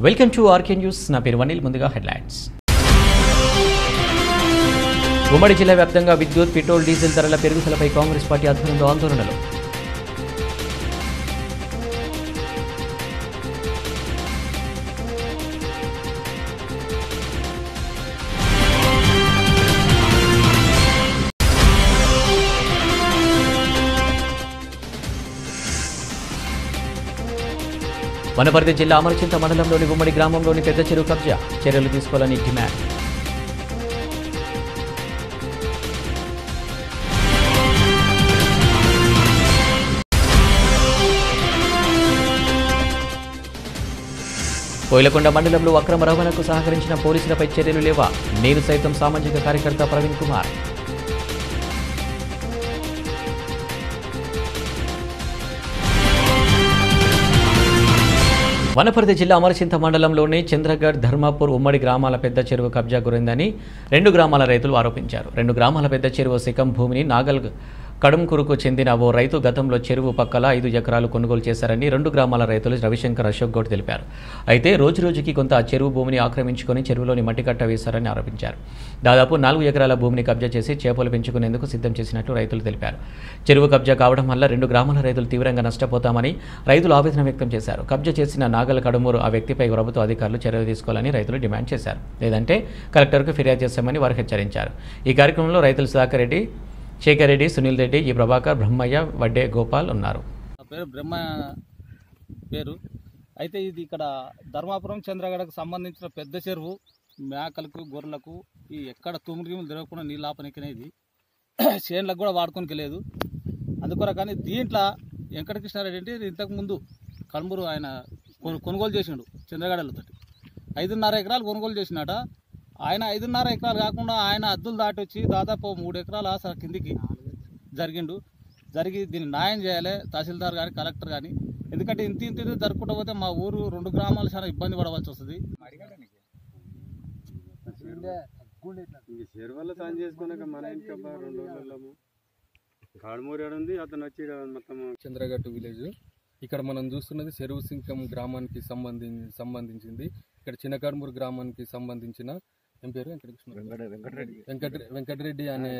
Welcome to RK news నా పేరు వనిల్ ముందుగా హెడ్లైన్స్ ఉమ్మడి జిల్లా వ్యాప్తంగా విద్యుత్ పెట్రోల్ డీజిల్ ధరల పెరుగుదలపై కాంగ్రెస్ పార్టీ ఆధ్వర్యంలో ఆందోళనలు వనపర్తి జిల్లా అమరచింత మండలంలోని ఉమ్మడి గ్రామంలోని పెద్ద చెరువు కబ్జా చర్యలు తీసుకోవాలని డిమాండ్ కోయిలకొండ మండలంలో అక్రమ రవాణాకు సహకరించిన పోలీసులపై చర్యలు లేవా నేను సైతం సామాజిక కార్యకర్త ప్రవీణ్ కుమార్ వనపర్తి జిల్లా అమరచింత మండలంలోని చంద్రగఢ్ ధర్మాపూర్ ఉమ్మడి గ్రామాల పెద్ద చెరువు కబ్జా గురైందని రెండు గ్రామాల రైతులు ఆరోపించారు రెండు గ్రామాల పెద్ద చెరువు శిఖం భూమిని నాగల్ కడుంకురుకు చెందిన ఓ రైతు గతంలో చెరువు పక్కల ఐదు ఎకరాలు కొనుగోలు చేశారని రెండు గ్రామాల రైతులు రవిశంకర్ అశోక్ గౌడ్ తెలిపారు అయితే రోజు రోజుకి కొంత ఆ చెరువు భూమిని ఆక్రమించుకొని చెరువులోని మట్టి కట్ట వేశారని ఆరోపించారు దాదాపు నాలుగు ఎకరాల భూమిని కబ్జా చేసి చేపలు పెంచుకునేందుకు సిద్ధం చేసినట్లు రైతులు తెలిపారు చెరువు కబ్జా కావడం వల్ల రెండు గ్రామాల రైతులు తీవ్రంగా నష్టపోతామని రైతులు ఆవేదన వ్యక్తం చేశారు కబ్జా చేసిన నాగల కడుమూరు ఆ వ్యక్తిపై ప్రభుత్వ అధికారులు చర్యలు తీసుకోవాలని రైతులు డిమాండ్ చేశారు లేదంటే కలెక్టర్కు ఫిర్యాదు చేస్తామని వారు హెచ్చరించారు ఈ కార్యక్రమంలో రైతులు సుధాకర్ రెడ్డి శేఖర్ రెడ్డి సునీల్ రెడ్డి ఈ ప్రభాకర్ బ్రహ్మయ్య వడ్డే గోపాల్ ఉన్నారు నా పేరు బ్రహ్మ పేరు అయితే ఇది ఇక్కడ ధర్మాపురం చంద్రగడకు సంబంధించిన పెద్ద చెరువు మేకలకు గొర్రెలకు ఈ ఎక్కడ తుమ్మిరిగిములు తిరగకుండా నీళ్ళు ఆపనికనే ఇది చేనులకు కూడా వాడుకోనికి లేదు అందుకొర కానీ దీంట్లో వెంకటకృష్ణారెడ్డి అంటే ఇంతకు ముందు కల్మూరు ఆయన కొను- కొనుగోలు చేసిండు చంద్రగడలతో ఐదున్నర ఎకరాలు కొనుగోలు చేసినట ఆయన ఐదున్నర ఎకరాలు కాకుండా ఆయన అద్దులు దాటి వచ్చి దాదాపు మూడు ఎకరాల స- కిందికి జరిగిండు జరిగి దీన్ని న్యాయం చేయాలి తహసీల్దార్ కానీ కలెక్టర్ కానీ ఎందుకంటే ఇంత ఇంత ఇంత జరుపుకుంటూ పోతే మా ఊరు రెండు గ్రామాలు చాలా ఇబ్బంది పడవలసి వస్తుంది ఇంక చెరువుల్లో సాయం చేసుకున్నాక మన ఇంటికి అబ్బా రెండు రోజులు వెళ్ళాము కాడుమూరి ఉంది అతను వచ్చి ఈడ మొత్తం చంద్రగట్టు విలేజ్ ఇక్కడ మనం చూస్తున్నది చెరువు సింకం గ్రామానికి సంబంధించి సంబంధించింది ఇక్కడ చిన్నకర్మూరు గ్రామానికి సంబంధించిన ఏం పేరు వెంకటకృష్ణ వెంకట వెంకటరెడ్డి అనే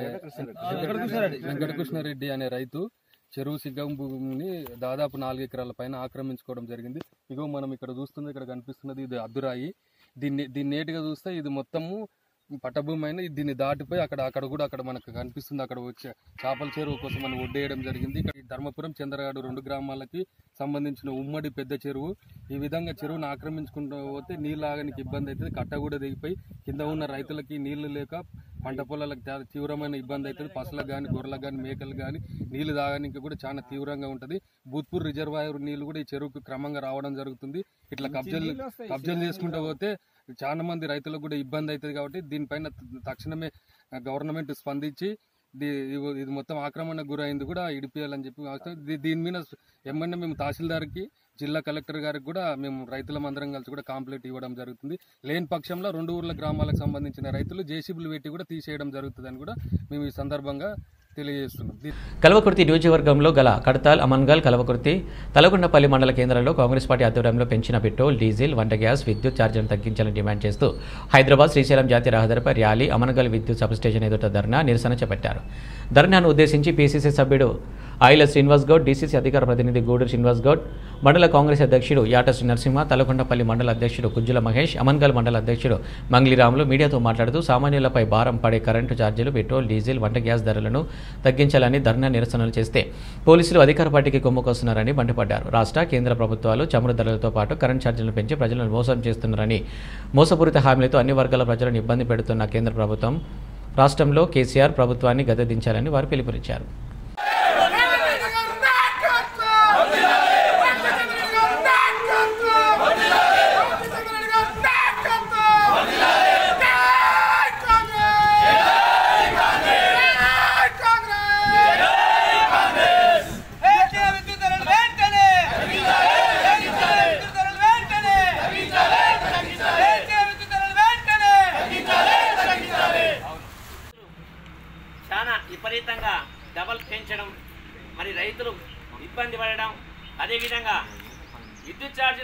వెంకటకృష్ణారెడ్డి అనే రైతు చెరువు సిగ్గం భూమిని దాదాపు నాలుగు ఎకరాల పైన ఆక్రమించుకోవడం జరిగింది ఇగో మనం ఇక్కడ చూస్తుంది ఇక్కడ కనిపిస్తున్నది ఇది అద్దురాయి దీన్ని దీన్ని నేటిగా చూస్తే ఇది మొత్తము పట్టభూమి అయినా దీన్ని దాటిపోయి అక్కడ అక్కడ కూడా అక్కడ మనకు కనిపిస్తుంది అక్కడ వచ్చే చేపల చెరువు కోసం మనం ఒడ్డేయడం జరిగింది ఇక్కడ ఈ ధర్మపురం చంద్రగాడు రెండు గ్రామాలకి సంబంధించిన ఉమ్మడి పెద్ద చెరువు ఈ విధంగా చెరువును ఆక్రమించుకుంటూ పోతే నీళ్ళు ఆగనికి ఇబ్బంది అవుతుంది కట్ట కూడా దిగిపోయి కింద ఉన్న రైతులకి నీళ్లు లేక పంట పొలాలకు చాలా తీవ్రమైన ఇబ్బంది అవుతుంది పసలకు కానీ గొర్రెలకు కానీ మేకలు కానీ నీళ్లు తాగడానికి కూడా చాలా తీవ్రంగా ఉంటుంది భూత్పూర్ రిజర్వాయర్ నీళ్లు కూడా ఈ చెరువుకు క్రమంగా రావడం జరుగుతుంది ఇట్లా కబ్జాలు కబ్జాలు చేసుకుంటూ పోతే చాలా మంది రైతులకు కూడా ఇబ్బంది అవుతుంది కాబట్టి దీనిపైన తక్షణమే గవర్నమెంట్ స్పందించి దీ- ఇది- ఇది మొత్తం ఆక్రమణకు గురైంది కూడా ఇడిపియాలని చెప్పి ఆశ- దీ- దీని మీద ఏమన్నా మేము తహసీల్దార్కి జిల్లా కలెక్టర్ గారికి కూడా మేము రైతులం అందరం కలిసి కూడా కాంప్లైంట్ ఇవ్వడం జరుగుతుంది లేని పక్షంలో రెండు ఊర్ల గ్రామాలకు సంబంధించిన రైతులు జేసీబీలు పెట్టి కూడా తీసేయడం జరుగుతుందని కూడా మేము ఈ సందర్భంగా తెలియజేస్తున్నాం దీ- కల్వకుర్తి నియోజకవర్గంలో గల కడతాల్ అమన్గల్ కల్వకుర్తి తలకొండపల్లి మండల కేంద్రంలో కాంగ్రెస్ పార్టీ ఆధ్వర్యంలో పెంచిన పెట్రోల్ డీజిల్ వంట గ్యాస్ విద్యుత్ ఛార్జీలను తగ్గించాలని డిమాండ్ చేస్తూ హైదరాబాద్ శ్రీశైలం జాతీయ రహదారిపై ర్యాలీ అమన్గల్ విద్యుత్ సబ్స్టేషన్ ఎదుట ధర్నా నిరసన చేపట్టారు ధర్నాను ఉద్దేశించి పీసీసీ సభ్యుడు ఆయిల శ్రీనివాస్ గౌడ్ డీసీసీ అధికార ప్రతినిధి గూడూరు శ్రీనివాస్ గౌడ్ మండల కాంగ్రెస్ అధ్యక్షుడు యాట శ్రీ నరసింహ తలకొండపల్లి మండల అధ్యక్షుడు కుజ్జుల మహేష్ అమన్గల్ మండల అధ్యక్షుడు మంగ్లీరాములు మీడియాతో మాట్లాడుతూ సామాన్యులపై భారం పడే కరెంటు ఛార్జీలు పెట్రోల్ డీజిల్ వంట గ్యాస్ ధరలను తగ్గించాలని ధర్నా నిరసనలు చేస్తే పోలీసులు అధికార పార్టీకి కొమ్ముకొస్తున్నారని మండిపడ్డారు రాష్ట్ర కేంద్ర ప్రభుత్వాలు చమురు ధరలతో పాటు కరెంట్ ఛార్జీలను పెంచి ప్రజలను మోసం చేస్తున్నారని మోసపూరిత హామీలతో అన్ని వర్గాల ప్రజలను ఇబ్బంది పెడుతున్న కేంద్ర ప్రభుత్వం రాష్ట్రంలో కేసీఆర్ ప్రభుత్వాన్ని గద్దెదించాలని వారు పిలుపునిచ్చారు చాలా విపరీతంగా డబల్ పెంచడం మరి రైతులు ఇబ్బంది పడడం అదేవిధంగా విద్యుత్ ఛార్జీలు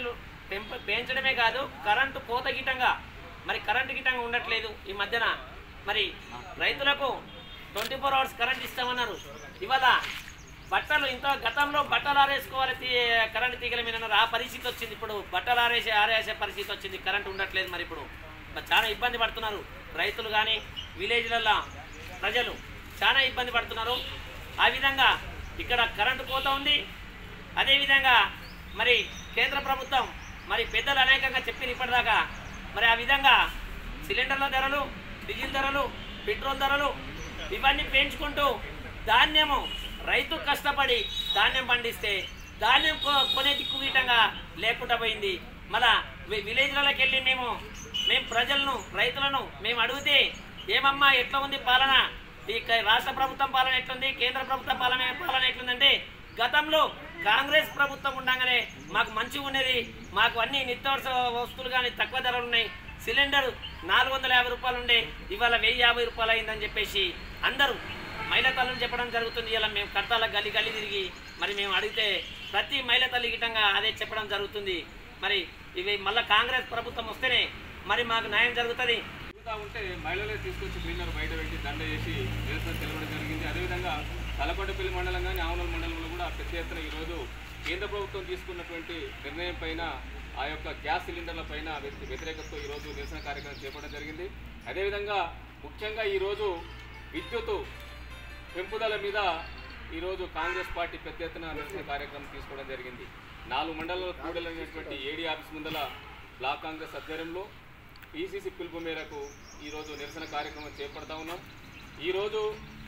పెంప పెంచడమే కాదు కరెంటు కోత గిటంగా మరి కరెంటు గిటంగా ఉండట్లేదు ఈ మధ్యన మరి రైతులకు ట్వంటీ ఫోర్ అవర్స్ కరెంట్ ఇస్తామన్నారు ఇవాళ బట్టలు ఇంత గతంలో బట్టలు ఆరేసుకోవాలి తీ కరెంటు తీగల మీద అన్నారు. ఆ పరిస్థితి వచ్చింది ఇప్పుడు బట్టలు ఆరేసే ఆరేసే పరిస్థితి వచ్చింది కరెంట్ ఉండట్లేదు మరి ఇప్పుడు మరి చాలా ఇబ్బంది పడుతున్నారు రైతులు కానీ విలేజ్లలో ప్రజలు చాలా ఇబ్బంది పడుతున్నారు ఆ విధంగా ఇక్కడ కరెంటు కోత ఉంది అదేవిధంగా మరి కేంద్ర ప్రభుత్వం మరి పెద్దలు అనేకంగా చెప్పిన ఇప్పటిదాకా మరి ఆ విధంగా సిలిండర్ల ధరలు డీజిల్ ధరలు పెట్రోల్ ధరలు ఇవన్నీ పెంచుకుంటూ ధాన్యము రైతు కష్టపడి ధాన్యం పండిస్తే ధాన్యం కొ- కొనే దిక్కువీటంగా లేకుండా పోయింది మళ్ళా వి- విలేజ్లలోకి వెళ్ళి మేము మేము ప్రజలను రైతులను మేము అడిగితే ఏమమ్మా ఎట్లా ఉంది పాలన ఈ క- రాష్ట్ర ప్రభుత్వం పాలన ఎట్లుంది కేంద్ర ప్రభుత్వ పాలన పాలన ఎట్లుందంటే గతంలో కాంగ్రెస్ ప్రభుత్వం ఉండగానే మాకు మంచిగా ఉండేది మాకు అన్ని నిత్యావసర వస్తువులు కానీ తక్కువ ధరలు ఉన్నాయి సిలిండర్ నాలుగు వందల యాభై రూపాయలు ఉండే ఇవాళ వెయ్యి యాభై రూపాయలు అయిందని చెప్పేసి అందరూ మహిళా తల్లులు చెప్పడం జరుగుతుంది ఇలా మేము కడతాల గల్లి గల్లి తిరిగి మరి మేము అడిగితే ప్రతి మహిళా తల్లి గిట్టంగా అదే చెప్పడం జరుగుతుంది మరి ఇవి మళ్ళీ కాంగ్రెస్ ప్రభుత్వం వస్తేనే మరి మాకు న్యాయం జరుగుతుంది తిరుగుతూ ఉంటే మహిళలే తీసుకొచ్చి క్లీనర్ బయట పెట్టి దండ చేసి నిరసన తెలవడం జరిగింది అదేవిధంగా తలకొండపల్లి మండలం కానీ ఆవనూరు మండలంలో కూడా పెద్ద ఎత్తున ఈరోజు కేంద్ర ప్రభుత్వం తీసుకున్నటువంటి నిర్ణయం పైన ఆ యొక్క గ్యాస్ సిలిండర్ల పైన వ్యతి- వ్యతిరేకతతో ఈరోజు నిరసన కార్యక్రమం చేపట్టడం జరిగింది అదేవిధంగా ముఖ్యంగా ఈరోజు విద్యుత్ పెంపుదల మీద ఈరోజు కాంగ్రెస్ పార్టీ పెద్ద ఎత్తున నిరసన కార్యక్రమం తీసుకోవడం జరిగింది నాలుగు మండలాల కూడలైనటువంటి ఏడీ ఆఫీస్ ముందల బ్లాక్ కాంగ్రెస్ ఆధ్వర్యంలో పీసీసీ పిలుపు మేరకు ఈరోజు నిరసన కార్యక్రమం చేపడతా ఉన్నాం ఈరోజు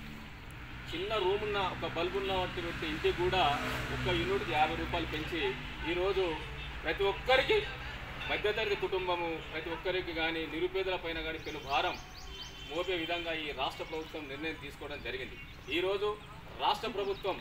చిన్న రూమ్ ఉన్న ఒక బల్బు ఉన్నటువంటి ఇంటికి కూడా ఒక్క యూనిట్కి యాభై రూపాయలు పెంచి ఈరోజు ప్రతి ఒక్కరికి మధ్యతరగతి కుటుంబము ప్రతి ఒక్కరికి కానీ నిరుపేదల పైన కానీ పెను భారం మోపే విధంగా ఈ రాష్ట్ర ప్రభుత్వం నిర్ణయం తీసుకోవడం జరిగింది ఈరోజు రాష్ట్ర ప్రభుత్వం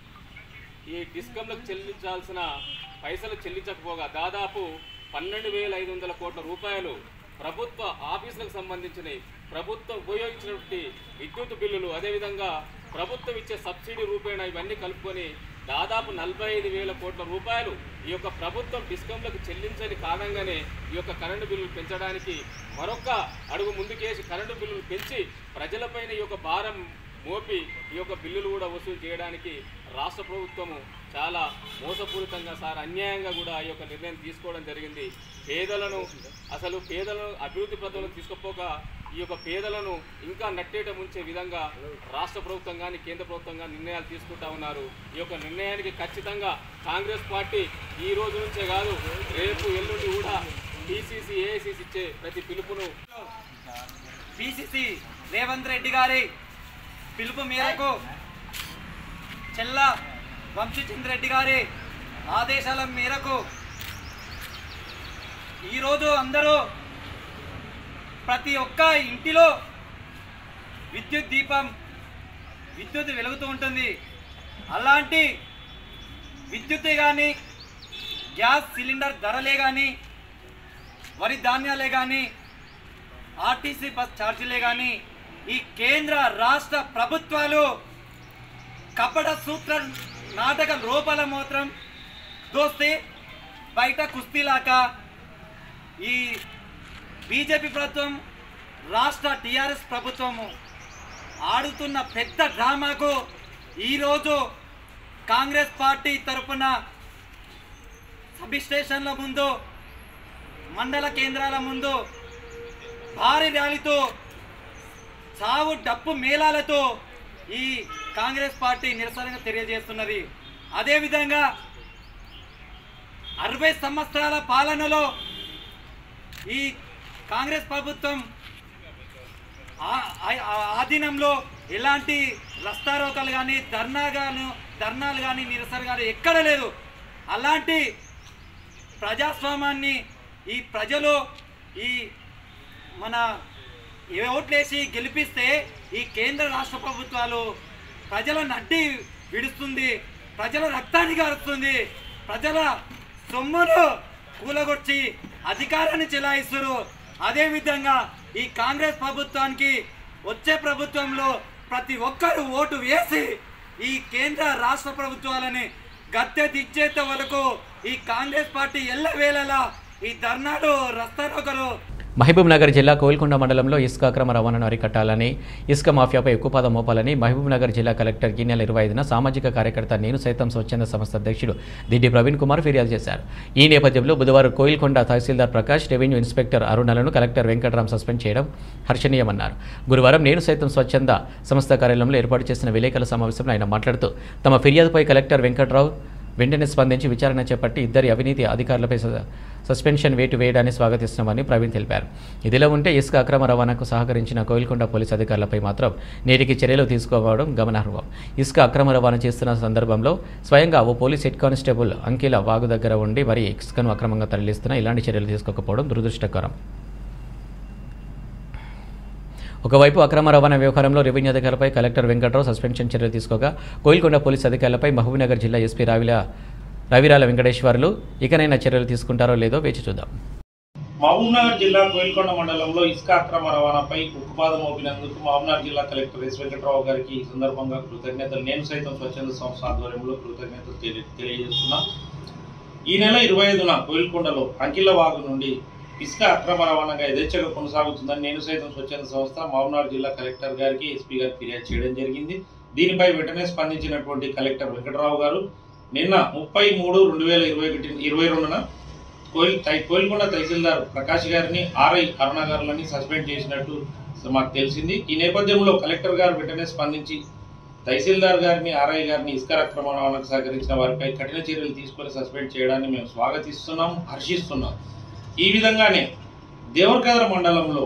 ఈ డిస్కంలకు చెల్లించాల్సిన పైసలు చెల్లించకపోగా దాదాపు పన్నెండు వేల ఐదు వందల కోట్ల రూపాయలు ప్రభుత్వ ఆఫీసులకు సంబంధించిన ప్రభుత్వం ఉపయోగించినటువంటి విద్యుత్ బిల్లులు అదేవిధంగా ప్రభుత్వం ఇచ్చే సబ్సిడీ రూపేణ ఇవన్నీ కలుపుకొని దాదాపు నలభై ఐదు వేల కోట్ల రూపాయలు ఈ యొక్క ప్రభుత్వం డిస్కంలకు చెల్లించని కారణంగానే ఈ యొక్క కరెంటు బిల్లులు పెంచడానికి మరొక అడుగు ముందుకేసి కరెంటు బిల్లులు పెంచి ప్రజలపైన ఈ యొక్క భారం మోపి ఈ యొక్క బిల్లులు కూడా వసూలు చేయడానికి రాష్ట్ర ప్రభుత్వము చాలా మోసపూరితంగా సార్ అన్యాయంగా కూడా ఈ యొక్క నిర్ణయం తీసుకోవడం జరిగింది పేదలను అసలు పేదలను అభివృద్ధి పథంలో తీసుకుపోక ఈ యొక్క పేదలను ఇంకా నట్టేట ముంచే విధంగా రాష్ట్ర ప్రభుత్వం కానీ కేంద్ర ప్రభుత్వం కానీ నిర్ణయాలు తీసుకుంటా ఉన్నారు ఈ యొక్క నిర్ణయానికి ఖచ్చితంగా కాంగ్రెస్ పార్టీ ఈ రోజు నుంచే కాదు రేపు ఎల్లుండి కూడా టీసీసీ ఏఐసీసీ ఇచ్చే ప్రతి పిలుపును పిసిసి రేవంత్ రెడ్డి గారి పిలుపు మేరకు చెల్ల వంశీచంద్ర రెడ్డి గారి ఆదేశాల మేరకు ఈరోజు అందరూ ప్రతి ఒక్క ఇంటిలో విద్యుత్ దీపం విద్యుత్ వెలుగుతూ ఉంటుంది అలాంటి విద్యుత్ కానీ గ్యాస్ సిలిండర్ ధరలే కానీ వరి ధాన్యాలే కానీ ఆర్టీసీ బస్ ఛార్జీలే కానీ ఈ కేంద్ర రాష్ట్ర ప్రభుత్వాలు కపట సూత్ర నాటక రూపాల మాత్రం దోస్తే బయట కుస్తీలాక ఈ బీజేపీ ప్రభుత్వం రాష్ట్ర టీఆర్ఎస్ ప్రభుత్వము ఆడుతున్న పెద్ద డ్రామాకు ఈరోజు కాంగ్రెస్ పార్టీ తరపున సబ్ స్టేషన్ల ముందు మండల కేంద్రాల ముందు భారీ ర్యాలీతో చావు డప్పు మేళాలతో ఈ కాంగ్రెస్ పార్టీ నిరసనగా తెలియజేస్తున్నది అదేవిధంగా అరవై సంవత్సరాల పాలనలో ఈ కాంగ్రెస్ ప్రభుత్వం ఆ- ఆ- ఆ ఆధీనంలో ఎలాంటి రస్తారోకలు కానీ ధర్నాగాను ధర్నాలు కానీ నిరసన కానీ ఎక్కడ లేదు అలాంటి ప్రజాస్వామ్యాన్ని ఈ ప్రజలు ఈ మన ఓట్లేసి గెలిపిస్తే ఈ కేంద్ర రాష్ట్ర ప్రభుత్వాలు ప్రజల నడ్డి విడుస్తుంది ప్రజల రక్తాన్ని గారుస్తుంది ప్రజల సొమ్మును కూలగొచ్చి అధికారాన్ని చెలాయిస్తారు అదేవిధంగా ఈ కాంగ్రెస్ ప్రభుత్వానికి వచ్చే ప్రభుత్వంలో ప్రతి ఒక్కరు ఓటు వేసి ఈ కేంద్ర రాష్ట్ర ప్రభుత్వాలని గద్దె దిచ్చేంత వరకు ఈ కాంగ్రెస్ పార్టీ ఎల్లవేళలా ఈ ధర్నాలు రస్తారోకలు మహబూబ్ నగర్ జిల్లా కోల్కొండ మండలంలో ఇసుక అక్రమ రవాణాను అరికట్టాలని ఇసుక మాఫియాపై ఎక్కుపాదం మోపాలని మహబూబ్ నగర్ జిల్లా కలెక్టర్ ఈ నెల ఇరవై ఐదున సామాజిక కార్యకర్త నేను సైతం స్వచ్ఛంద సంస్థ అధ్యక్షుడు దిడ్డి ప్రవీణ్ కుమార్ ఫిర్యాదు చేశారు ఈ నేపథ్యంలో బుధవారం కోయిల్కొండ తహసీల్దార్ ప్రకాష్ రెవెన్యూ ఇన్స్పెక్టర్ అరుణలను కలెక్టర్ వెంకటరాం సస్పెండ్ చేయడం హర్షణీయమన్నారు గురువారం నేను సైతం స్వచ్ఛంద సంస్థ కార్యాలయంలో ఏర్పాటు చేసిన విలేకరుల సమావేశంలో ఆయన మాట్లాడుతూ తమ ఫిర్యాదుపై కలెక్టర్ వెంకట్రావు వెంటనే స్పందించి విచారణ చేపట్టి ఇద్దరి అవినీతి అధికారులపై స- సస్పెన్షన్ వేటు వేయడాన్ని స్వాగతిస్తున్నామని ప్రవీణ్ తెలిపారు ఇదిలా ఉంటే ఇసుక అక్రమ రవాణాకు సహకరించిన కోయిల్కొండ పోలీసు అధికారులపై మాత్రం నేటికి చర్యలు తీసుకోవడం గమనార్హం ఇసుక అక్రమ రవాణా చేస్తున్న సందర్భంలో స్వయంగా ఓ పోలీస్ హెడ్ కానిస్టేబుల్ అంకిల వాగు దగ్గర ఉండి మరి ఇసుకను అక్రమంగా తరలిస్తున్న ఇలాంటి చర్యలు తీసుకోకపోవడం దురదృష్టకరం ఒకవైపు అక్రమ రవాణా వ్యవహారంలో రెవెన్యూ అధికారులపై కలెక్టర్ వెంకట్రావు సస్పెన్షన్ చర్యలు తీసుకోగా కోయిల్కొండ పోలీసు అధికారులపై మహబూబ్నగర్ జిల్లా ఎస్పీ రావిల రవిరాల వెంకటేశ్వర్లు ఇకనైనా చర్యలు తీసుకుంటారో లేదో వేచి చూద్దాం మహబూబ్నగర్ జిల్లా కోయిల్కొండ మండలంలో ఇసుక అక్రమ రవాణాపై ఉక్కుపాదం మోపినందుకు మహబూబ్నగర్ జిల్లా కలెక్టర్ ఎస్ వెంకట్రావు గారికి ఈ సందర్భంగా కృతజ్ఞతలు నేను సైతం స్వచ్ఛంద సంస్థ ఆధ్వర్యంలో కృతజ్ఞతలు తెలియ తెలియజేస్తున్నా ఈ నెల ఇరవై ఐదున కోయిల్కొండలో అంకిల్లవాగు నుండి ఇసుక అక్రమ రవాణాగా యథేచ్ఛగా కొనసాగుతుందని నేను సైతం స్వచ్ఛంద సంస్థ మహబూబ్నగర్ జిల్లా కలెక్టర్ గారికి ఎస్పీ గారికి ఫిర్యాదు చేయడం జరిగింది దీనిపై వెంటనే స్పందించినటువంటి కలెక్టర్ వెంకటరావు గారు నిన్న ముప్పై మూడు రెండు వేల ఇరవై ఒకటి ఇరవై రెండున కోయిల్ తై- కోయిల్కొండ తహసీల్దార్ ప్రకాష్ గారిని ఆర్ఐ అరుణ గారులని సస్పెండ్ చేసినట్టు మాకు తెలిసింది ఈ నేపథ్యంలో కలెక్టర్ గారు వెంటనే స్పందించి తహసీల్దార్ గారిని ఆర్ఐ గారిని ఇసుక అక్రమ రవాణాకు సహకరించిన వారిపై కఠిన చర్యలు తీసుకొని సస్పెండ్ చేయడాన్ని మేము స్వాగతిస్తున్నాం హర్షిస్తున్నాం ఈ విధంగానే దేవరకద్ర మండలంలో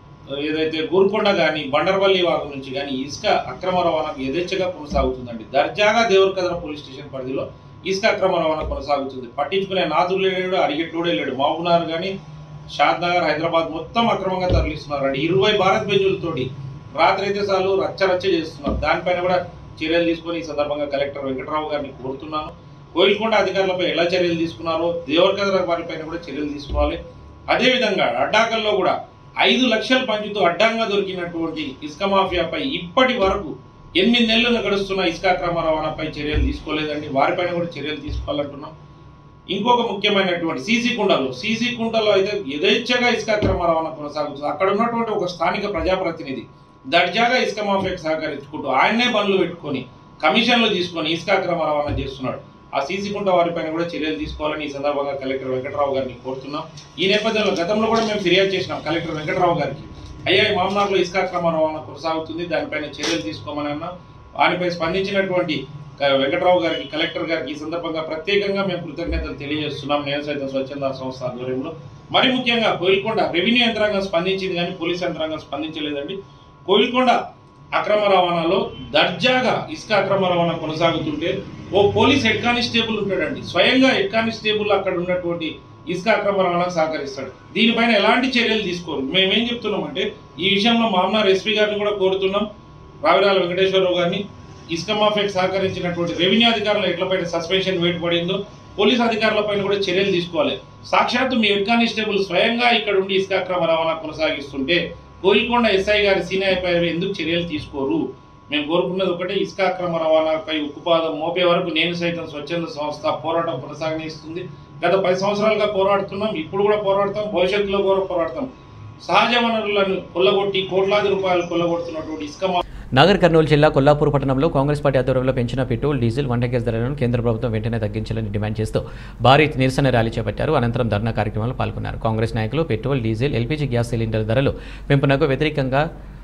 ఏదైతే గోల్కొండ కానీ బండర్పల్లి వాగు నుంచి కానీ ఇసుక అక్రమ రవాణాకు యథేచ్ఛగా కొనసాగుతుందండి దర్జాగా దేవరకద్ర పోలీస్ స్టేషన్ పరిధిలో ఇసుక అక్రమ రవాణా కొనసాగుతుంది పట్టించుకునే నాదులు లేడు అడిగేటోడే లేడు మహబూబ్నగర్ కానీ షాద్ నగర్ హైదరాబాద్ మొత్తం అక్రమంగా తరలిస్తున్నారు అండి ఇరవై భారత్ బెంజులతోటి రాత్రి అయితే చాలు రచ్చ రచ్చ చేస్తున్నారు దానిపైన కూడా చర్యలు తీసుకొని ఈ సందర్భంగా కలెక్టర్ వెంకటరావు గారిని కోరుతున్నాను కోయిల్కొండ అధికారులపై ఎలా చర్యలు తీసుకున్నారో దేవరకద్ర వారిపైన కూడా చర్యలు తీసుకోవాలి అదేవిధంగా అడ్డాకల్లో కూడా ఐదు లక్షల పంచుతో అడ్డంగా దొరికినటువంటి ఇసుక మాఫియాపై ఇప్పటి వరకు ఎనిమిది నెలలు గడుస్తున్న ఇసుక అక్రమ రవాణాపై చర్యలు తీసుకోలేదండి వారిపైన కూడా చర్యలు తీసుకోవాలంటున్నాం ఇంకొక ముఖ్యమైనటువంటి సీసీ కుండలు సీసీ కుండలో అయితే యథేచ్ఛగా ఇసుక అక్రమ రవాణా కొనసాగుతుంది అక్కడ ఉన్నటువంటి ఒక స్థానిక ప్రజాప్రతినిధి దర్జాగా ఇసుక మాఫియాకి సహకరించుకుంటూ ఆయన్నే బండ్లు పెట్టుకొని కమిషన్లు తీసుకొని ఇసుక అక్రమ రవాణా చేస్తున్నాడు ఆ సీసీ కుంట వారిపైన కూడా చర్యలు తీసుకోవాలని ఈ సందర్భంగా కలెక్టర్ వెంకటరావు గారిని కోరుతున్నాం ఈ నేపథ్యంలో గతంలో కూడా మేము ఫిర్యాదు చేసినాం కలెక్టర్ వెంకటరావు గారికి అయ్యా ఈ మామనాడులో ఇసుక అక్రమ రవాణా కొనసాగుతుంది దానిపైన చర్యలు తీసుకోమని అన్నాం వానిపై స్పందించినటువంటి క- వెంకటరావు గారికి కలెక్టర్ గారికి ఈ సందర్భంగా ప్రత్యేకంగా మేము కృతజ్ఞతలు తెలియజేస్తున్నాం నేను సైతం స్వచ్ఛంద సంస్థ ఆధ్వర్యంలో మరి ముఖ్యంగా కోయిల్కొండ రెవెన్యూ యంత్రాంగం స్పందించింది కానీ పోలీస్ యంత్రాంగం స్పందించలేదండి కోయిల్కొండ అక్రమ రవాణాలో దర్జాగా ఇసుక అక్రమ రవాణా కొనసాగుతుంటే ఓ పోలీస్ హెడ్ కానిస్టేబుల్ ఉంటాడండి స్వయంగా హెడ్ కానిస్టేబుల్ అక్కడ ఉన్నటువంటి ఇసుక అక్రమ రవాణాకు సహకరిస్తాడు దీనిపైన ఎలాంటి చర్యలు తీసుకోరు మేమేం చెప్తున్నామంటే ఈ విషయంలో మామనార్ ఎస్పీ గారిని కూడా కోరుతున్నాం రావిరాల వెంకటేశ్వరరావు గారిని ఇసుక మాఫియాకి సహకరించినటువంటి రెవెన్యూ అధికారులు ఎట్లపైన సస్పెన్షన్ వేటు పడిందో పోలీస్ అధికారులపైన కూడా చర్యలు తీసుకోవాలి సాక్షాత్తు మీ హెడ్ కానిస్టేబుల్ స్వయంగా ఇక్కడ ఉండి ఇసుక అక్రమ రవాణా కొనసాగిస్తుంటే కోయిల్కొండ ఎస్ఐ గారి సీనియర్ పై ఎందుకు చర్యలు తీసుకోరు మేము కోరుకున్నది ఒకటే ఇసుక అక్రమ రవాణాపై ఉక్కుపాదం మోపే వరకు నేను సైతం స్వచ్ఛంద సంస్థ పోరాటం కొనసాగనిస్తుంది గత పది సంవత్సరాలుగా పోరాడుతున్నాం ఇప్పుడు కూడా పోరాడతాం భవిష్యత్తులో కూడా పోరాడతాం సహజ వనరులను కొల్లగొట్టి కోట్లాది రూపాయలు కొల్లగొడుతున్నటువంటి ఇసుక మా- నాగర్ కర్నూలు జిల్లా కొల్లాపూర్ పట్టణంలో కాంగ్రెస్ పార్టీ ఆధ్వర్యంలో పెంచిన పెట్రోల్ డీజిల్ వంట గ్యాస్ ధరలను కేంద్ర ప్రభుత్వం వెంటనే తగ్గించాలని డిమాండ్ చేస్తూ భారీ నిరసన ర్యాలీ చేపట్టారు అనంతరం ధర్నా కార్యక్రమంలో పాల్గొన్నారు కాంగ్రెస్ నాయకులు petrol diesel LPG gas cylinder ధరలు పెంపునకు వ్యతిరేకంగా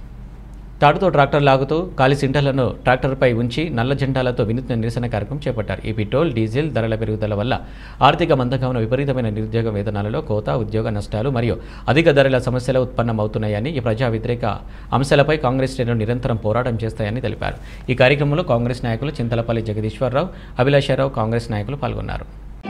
తాడుతో ట్రాక్టర్ లాగుతూ ఖాళీ సింటర్లను ట్రాక్టర్పై ఉంచి నల్ల జెండాలతో వినూత్న నిరసన కార్యక్రమం చేపట్టారు ఈ పెట్రోల్ డీజిల్ ధరల పెరుగుదల వల్ల ఆర్థిక మందగమన విపరీతమైన నిరుద్యోగ వేతనాలలో కోత ఉద్యోగ నష్టాలు మరియు అధిక ధరల సమస్యలు ఉత్పన్నమవుతున్నాయని ఈ ప్రజా వ్యతిరేక అంశాలపై కాంగ్రెస్ శ్రేణులు నిరంతరం పోరాటం చేస్తాయని తెలిపారు ఈ కార్యక్రమంలో కాంగ్రెస్ నాయకులు చింతలపల్లి జగదీశ్వరరావు అభిలాషారావు కాంగ్రెస్ నాయకులు పాల్గొన్నారు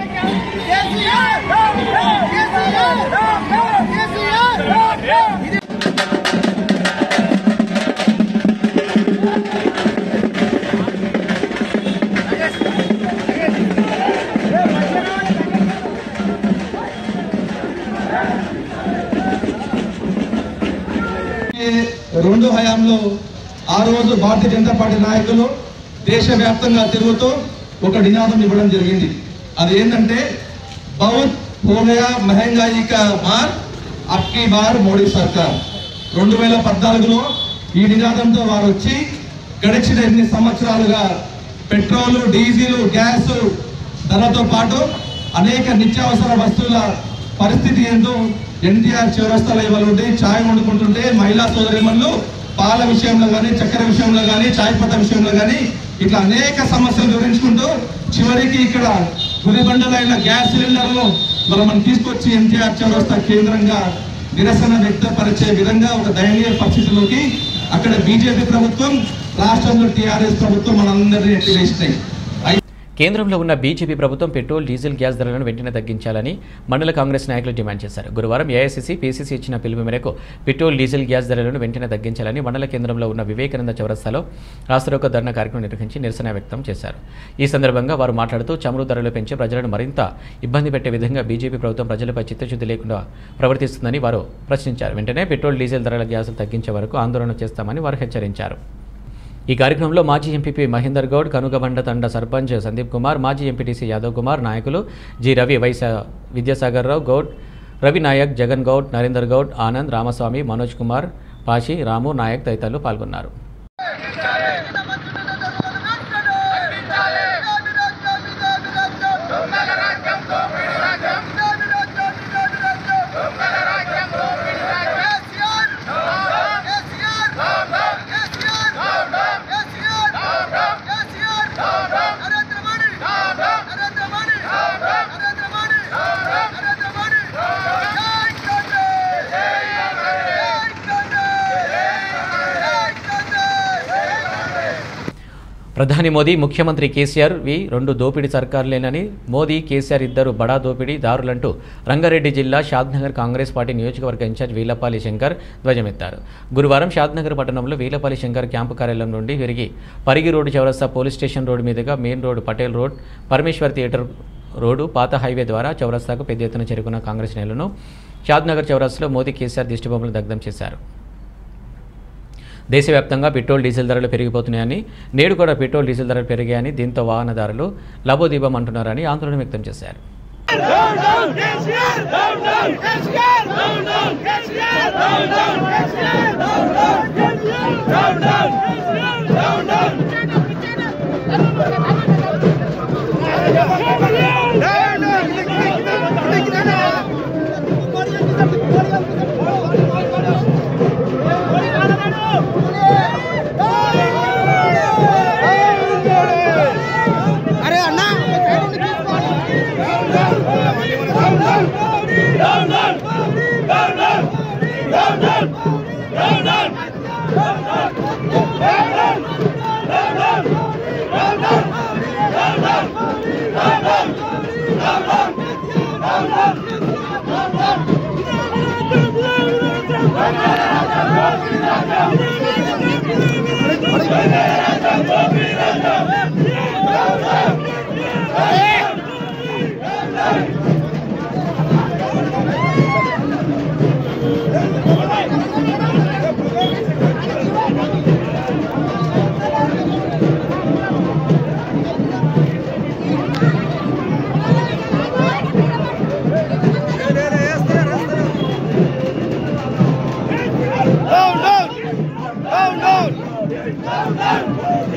రెండు హయాంలో ఆ రోజు భారతీయ జనతా పార్టీ నాయకులు దేశవ్యాప్తంగా తిరుగుతూ ఒక నినాదం ఇవ్వడం జరిగింది అది ఏంటంటే बहुत हो गया महंगाई का मार అప్కి బార్ మోడీ సర్కార్ రెండు వేల పద్నాలుగులో ఈ నినాదంతో వారు వచ్చి గడిచిన ఎన్ని సంవత్సరాలుగా పెట్రోలు డీజిల్ గ్యాస్ ధరతో పాటు అనేక నిత్యావసర వస్తువుల పరిస్థితి ఏంటో ఎన్టీఆర్ చివరస్తాల ఇవాళ ఉండి ఛాయ్ వండుకుంటుంటే మహిళా సోదరిమణులు పాల విషయంలో కానీ చక్కెర విషయంలో కానీ ఛాయ్ పత్త విషయంలో కానీ ఇట్లా అనేక సమస్యలు వివరించుకుంటూ చివరికి ఇక్కడ గురిబండలైన గ్యాస్ సిలిండర్లు మరి మనం తీసుకొచ్చి ఎన్టీఆర్ చౌరస్తా కేంద్రంగా నిరసన వ్యక్తపరిచే విధంగా ఒక దయనీయ పరిస్థితిలోకి అక్కడ బీజేపీ ప్రభుత్వం రాష్ట్రంలో టీఆర్ఎస్ ప్రభుత్వం మనందరినీ ఎత్తివేసినాయి కేంద్రంలో ఉన్న బీజేపీ ప్రభుత్వం పెట్రోల్ డీజిల్ గ్యాస్ ధరలను వెంటనే తగ్గించాలని మండల కాంగ్రెస్ నాయకులు డిమాండ్ చేశారు గురువారం ఏఐసీసీ పీసీసీ ఇచ్చిన పిలుపు మేరకు పెట్రోల్ డీజిల్ గ్యాస్ ధరలను వెంటనే తగ్గించాలని మండల కేంద్రంలో ఉన్న వివేకానంద చౌరస్తాలో రాష్ట్రరోక ధర్నా కార్యక్రమం నిర్వహించి నిరసన వ్యక్తం చేశారు ఈ సందర్భంగా వారు మాట్లాడుతూ చమురు ధరలు పెంచి ప్రజలను మరింత ఇబ్బంది పెట్టే విధంగా బీజేపీ ప్రభుత్వం ప్రజలపై చిత్తశుద్ధి లేకుండా ప్రవర్తిస్తుందని వారు ప్రశ్నించారు వెంటనే పెట్రోల్ డీజిల్ ధరల గ్యాసులు తగ్గించే వరకు ఆందోళన చేస్తామని వారు హెచ్చరించారు ఈ కార్యక్రమంలో మాజీ ఎంపీపీ మహేందర్ గౌడ్ కనుగబండ తండ సర్పంచ్ సందీప్ కుమార్ మాజీ ఎంపీటీసీ యాదవ్ కుమార్ నాయకులు జి రవి వైస విద్యాసాగర్ రావు గౌడ్ రవి నాయక్ జగన్ గౌడ్ నరేందర్ గౌడ్ ఆనంద్ రామస్వామి మనోజ్ కుమార్ పాషి రాము నాయక్ తదితరులు పాల్గొన్నారు ప్రధాని మోదీ ముఖ్యమంత్రి కేసీఆర్ వి రెండు దోపిడీ సర్కారులేనని మోదీ కేసీఆర్ ఇద్దరు బడా దోపిడీ దారులంటూ రంగారెడ్డి జిల్లా షాద్నగర్ కాంగ్రెస్ పార్టీ నియోజకవర్గ ఇన్ఛార్జ్ వీలపాలి శంకర్ ధ్వజమెత్తారు గురువారం షాద్నగర్ పట్టణంలో వీలపాలి శంకర్ క్యాంపు కార్యాలయం నుండి విరిగి పరిగి రోడ్డు చౌరస్తా పోలీస్ స్టేషన్ రోడ్డు మీదుగా main road Patel road Parameshwar theatre road పాత హైవే ద్వారా చౌరస్తాకు పెద్ద ఎత్తున చేరుకున్న కాంగ్రెస్ నేతలను షాద్నగర్ చౌరస్తాలో మోదీ కేసీఆర్ దిష్టిబొమ్మలు దగ్ధం చేశారు దేశవ్యాప్తంగా పెట్రోల్ డీజిల్ ధరలు పెరిగిపోతున్నాయని నేడు కూడా పెట్రోల్ డీజిల్ ధరలు పెరిగాయని దీంతో వాహనదారులు లబోదీపం అంటున్నారని ఆందోళన వ్యక్తం చేశారు అరే అన్నా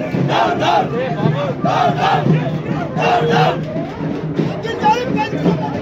Down, down!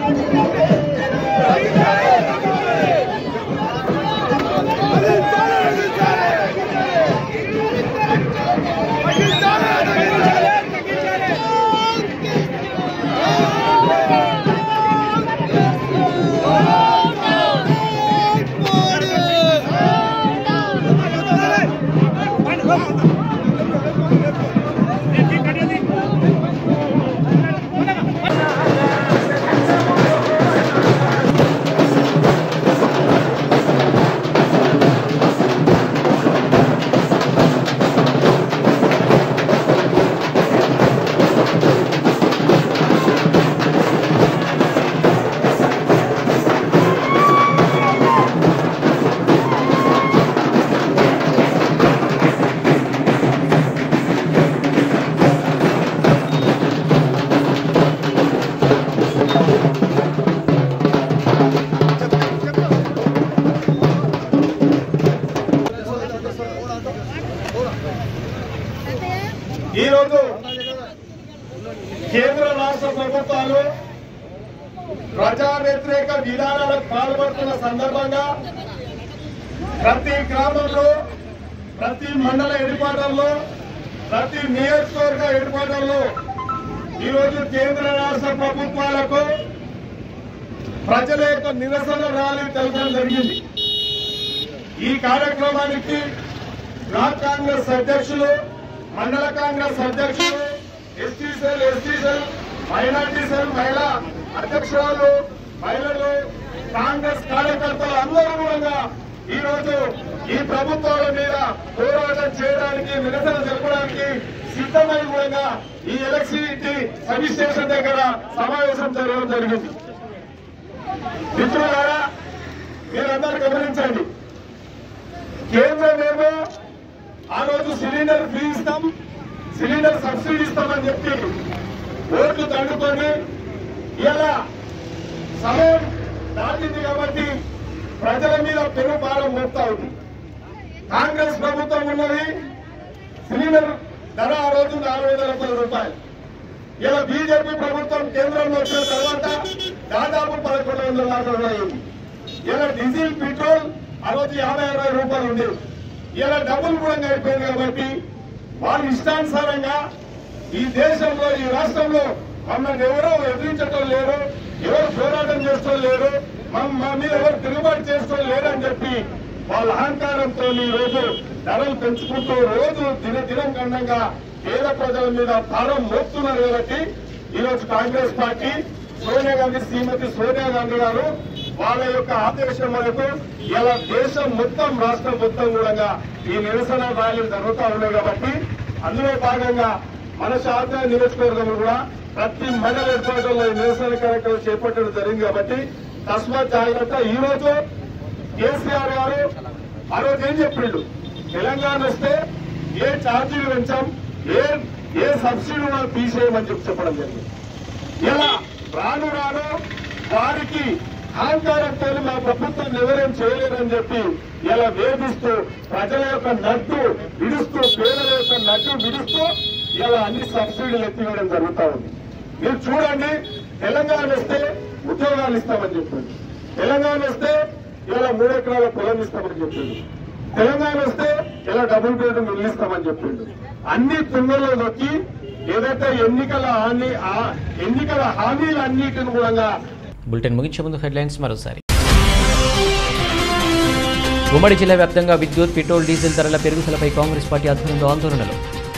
విధానాలకు పాల్పడుతున్న సందర్భంగా ప్రతి గ్రామంలో ప్రతి మండల హెడ్క్వార్టర్లో ప్రతి నియోజకవర్గ హెడ్క్వార్టర్లో ఈరోజు కేంద్ర రాష్ట్ర ప్రభుత్వాలకు ప్రజల యొక్క నిరసన ర్యాలీ తెలపడం జరిగింది ఈ కార్యక్రమానికి బ్లాక్ కాంగ్రెస్ అధ్యక్షులు మండల కాంగ్రెస్ అధ్యక్షులు ST cell ST cell minority cell మహిళా అధ్యక్షురాలు మహిళలు కాంగ్రెస్ కార్యకర్తలు అందరూ కూడా ఈ రోజు ఈ ప్రభుత్వాల మీద పోరాటం చేయడానికి నిరసన జరపడానికి సిద్ధమై కూడా ఈ ఎలక్ట్రిసిటీ సబ్ స్టేషన్ దగ్గర సమావేశం జరగడం జరిగింది మిత్రులారా మీరందరూ గమనించండి కేంద్రం ఏమో ఆ రోజు సిలిండర్ ఫ్రీ ఇస్తాం సిలిండర్ సబ్సిడీ ఇస్తామని చెప్పి ఓట్లు తండుకొని ఇలా సమయం దాటింది కాబట్టి ప్రజల మీద పెను భారం మోపుతా ఉంది కాంగ్రెస్ ప్రభుత్వం ఉన్నది సిలిండర్ ధర ఆ రోజు నాలుగు వేల ముప్పై రూపాయలు ఇలా బీజేపీ ప్రభుత్వం కేంద్రంలో వచ్చిన తర్వాత దాదాపు పదకొండు వందల దాకా అయింది ఇలా డీజిల్ పెట్రోల్ ఆ రోజు యాభై అరవై రూపాయలు ఉండేవి ఇలా డబ్బులు కూడా అయిపోయింది కాబట్టి వాళ్ళు ఇష్టానుసారంగా ఈ దేశంలో ఈ రాష్ట్రంలో మమ్మల్ని ఎవరో ఎదిరించడం లేరు ఎవరు పోరాటం చేస్తూ లేరు మమ్మ మా మీద ఎవరు తిరుగుబాటు చేస్తూ లేరు అని చెప్పి వాళ్ళ అహంకారంతో ఈ రోజు ధరలు పెంచుకుంటూ రోజు దినదినం గండంగా పేద ప్రజల మీద భారం మోపుతున్నారు కాబట్టి ఈ రోజు కాంగ్రెస్ పార్టీ సోనియా గాంధీ శ్రీమతి సోనియా గాంధీ గారు వాళ్ళ యొక్క ఆదేశం మేరకు ఇలా దేశం మొత్తం రాష్ట్రం మొత్తం కూడా ఈ నిరసన ర్యాలీలు జరుగుతూ ఉన్నాయి కాబట్టి అందులో భాగంగా మన శారదా నియోజకవర్గంలో కూడా ప్రతి మండల ఏర్పాటులో ఈ నిరసన కార్యక్రమం చేపట్టడం జరిగింది కాబట్టి తస్మాత్ జాగ్రత్త ఈ రోజు కేసీఆర్ గారు ఆ రోజు ఏం చెప్పిండు తెలంగాణ వస్తే ఏ ఛార్జీలు పెంచాం ఏ ఏ సబ్సిడీ మనం తీసేయమని చెప్పి చెప్పడం జరిగింది ఇలా రాను రాను వారికి అహంకారంతో మా ప్రభుత్వం ఎవరేం చేయలేదని చెప్పి ఇలా వేధిస్తూ ప్రజల యొక్క నడ్డు విడుస్తూ పేదల యొక్క నడ్డు విడుస్తూ ఇలా అన్ని సబ్సిడీలు ఎత్తివేయడం జరుగుతా ఉంది మీరు చూడండి తెలంగాణ వస్తే ఉద్యోగాలు ఇస్తామని చెప్పింది తెలంగాణ వస్తే ఇలా మూడు ఎకరాల పొలం ఇస్తామని చెప్పింది తెలంగాణ వస్తే ఇలా డబుల్ బెడ్రూమ్ ఇల్లు ఇస్తామని చెప్పిండు అన్ని తుంగలో నొక్కి ఏదైతే ఎన్నికల హామీ ఆ- ఎన్నికల హామీలన్నిటిని కూడా బులెటిన్ ముగించే ముందు హెడ్లైన్స్ మరోసారి ఉమ్మడి జిల్లా వ్యాప్తంగా విద్యుత్ పెట్రోల్ డీజిల్ ధరల పెరుగుదలపై కాంగ్రెస్ పార్టీ ఆధ్వర్యంలో ఆందోళనలు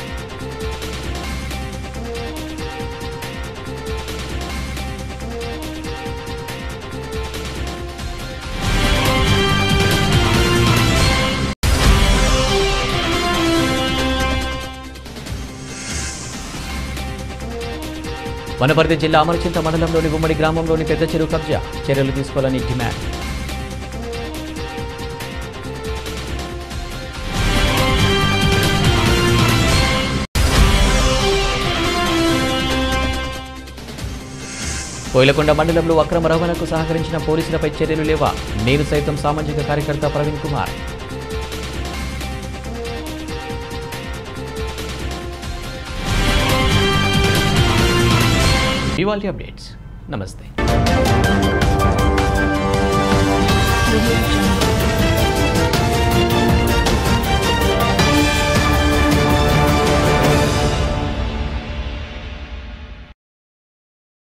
వనపర్తి జిల్లా అమరచింత మండలంలోని ఉమ్మడి గ్రామంలోని పెద్ద చెరువు కబ్జా చర్యలు తీసుకోవాలని డిమాండ్ కోయిలకొండ మండలంలో అక్రమ రవాణాకు సహకరించిన పోలీసులపై చర్యలు లేవా నేను సైతం సామాజిక కార్యకర్త ప్రవీణ్ కుమార్ ఇవాళ అప్డేట్స్ నమస్తే